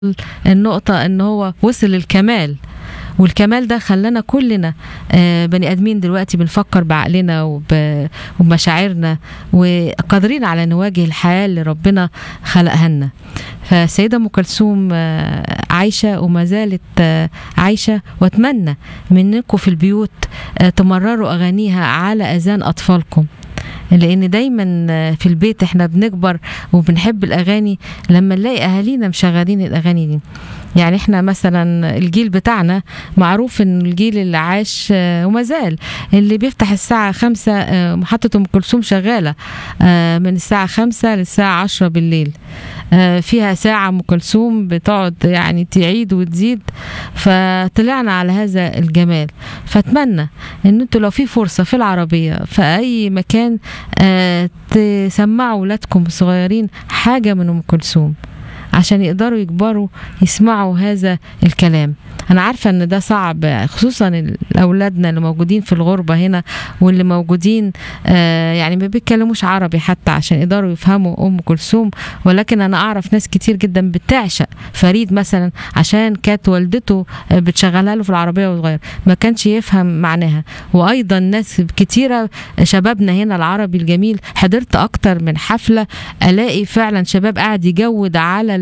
النقطة ان هو وصل للكمال والكمال ده خلانا كلنا آه، بني ادمين دلوقتي بنفكر بعقلنا وب- وبمشاعرنا وقادرين على نواجه الحياه اللي ربنا خلقها لنا فالسيده ام كلثوم آه، عايشه وما زالت آه، عايشه واتمنى منكم في البيوت آه، تمرروا اغانيها على اذان اطفالكم لان دايما آه، في البيت احنا بنكبر وبنحب الاغاني لما نلاقي اهالينا مشغلين الاغاني دي يعني احنا مثلا الجيل بتاعنا معروف ان الجيل اللي عاش آه، وما زال اللي بيفتح الساعة خمسة آه، محطة ام كلثوم شغالة آه، من الساعة خمسة للساعة عشرة بالليل آه، فيها ساعة ام كلثوم بتقعد يعني تعيد وتزيد فطلعنا على هذا الجمال فاتمنى ان انتوا لو في فرصة في العربية في اي مكان آه، تسمعوا ولادكم الصغيرين حاجة من ام كلثوم عشان يقدروا يكبروا يسمعوا هذا الكلام انا عارفه ان ده صعب خصوصا اولادنا اللي موجودين في الغربه هنا واللي موجودين آه يعني ما بيتكلموش عربي حتى عشان يقدروا يفهموا ام كلثوم ولكن انا اعرف ناس كتير جدا بتعشق فريد مثلا عشان كانت والدته آه، بتشغلها له في العربيه وهو صغير ما كانش يفهم معناها وايضا ناس كتيره شبابنا هنا العربي الجميل حضرت اكتر من حفله الاقي فعلا شباب قاعد يجود على